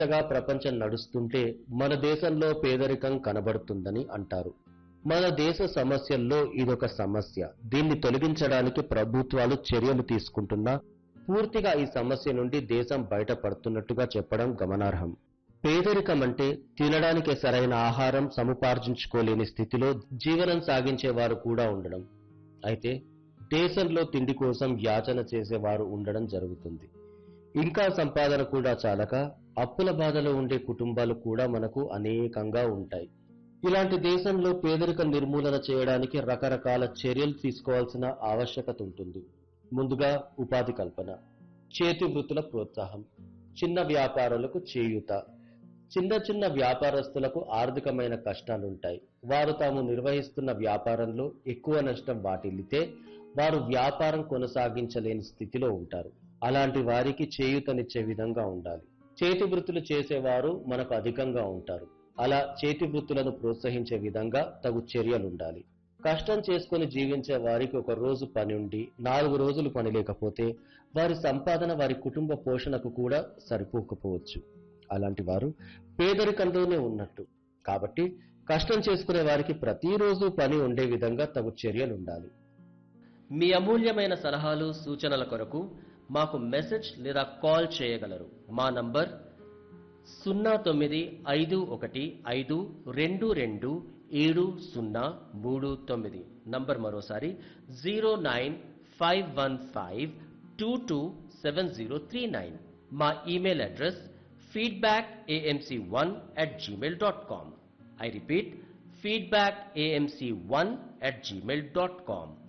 గా ప్రపంచం నడుస్తుంటే మన దేశంలో పేదరికం కనబడుతుందని అంటారు మన దేశ సమస్యల్లో ఇదొక సమస్య దీన్ని తొలగించడానికి ప్రభుత్వాలు చర్యలు తీసుకుంటున్నా పూర్తిగా ఈ సమస్య నుండి దేశం బయటపడుతున్నట్టుగా చెప్పడం గమనార్హం పేదరికం అంటే తినడానికి సరైన ఆహారం సముపార్జించుకోలేని స్థితిలో జీవనం సాగించే వారు కూడా ఉండడం అయితే దేశంలో తిండి కోసం యాచన చేసేవారు ఉండడం జరుగుతుంది ఇంకా సంపాదన కూడా చాలక అప్పుల బాధలో ఉండే కుటుంబాలు కూడా మనకు అనేకంగా ఉంటాయి ఇలాంటి దేశంలో పేదరిక నిర్మూలన చేయడానికి రకరకాల చర్యలు తీసుకోవాల్సిన ఆవశ్యకత ఉంటుంది ముందుగా ఉపాధి కల్పన చేతి వృత్తుల ప్రోత్సాహం చిన్న వ్యాపారులకు చేయూత చిన్న చిన్న వ్యాపారస్తులకు ఆర్థికమైన కష్టాలుంటాయి వారు తాము నిర్వహిస్తున్న వ్యాపారంలో ఎక్కువ నష్టం వాటిల్లితే వారు వ్యాపారం కొనసాగించలేని స్థితిలో ఉంటారు అలాంటి వారికి చేయూతనిచ్చే విధంగా ఉండాలి చేతి వృత్తులు చేసేవారు మనకు అధికంగా ఉంటారు అలా చేతి వృత్తులను ప్రోత్సహించే విధంగా తగు చర్యలుండాలి కష్టం చేసుకుని జీవించే వారికి ఒక రోజు పని ఉండి నాలుగు రోజులు పని లేకపోతే వారి సంపాదన వారి కుటుంబ పోషణకు కూడా సరిపోకపోవచ్చు అలాంటి వారు పేదరికంలోనే ఉన్నట్టు కాబట్టి కష్టం చేసుకునే వారికి ప్రతిరోజు పని ఉండే విధంగా తగు చర్యలుండాలి మీ అమూల్యమైన సలహాలు సూచనల కొరకు మాకు మెసేజ్ లేదా కాల్ చేయగలరు మా నంబర్ సున్నా తొమ్మిది ఐదు ఒకటి ఐదు రెండు రెండు ఏడు సున్నా మూడు తొమ్మిది నంబర్ మరోసారి zero nine five one five two two seven zero three nine మా email address feedback AMC one at Gmail dot com I repeat feedback AMC one at Gmail dot com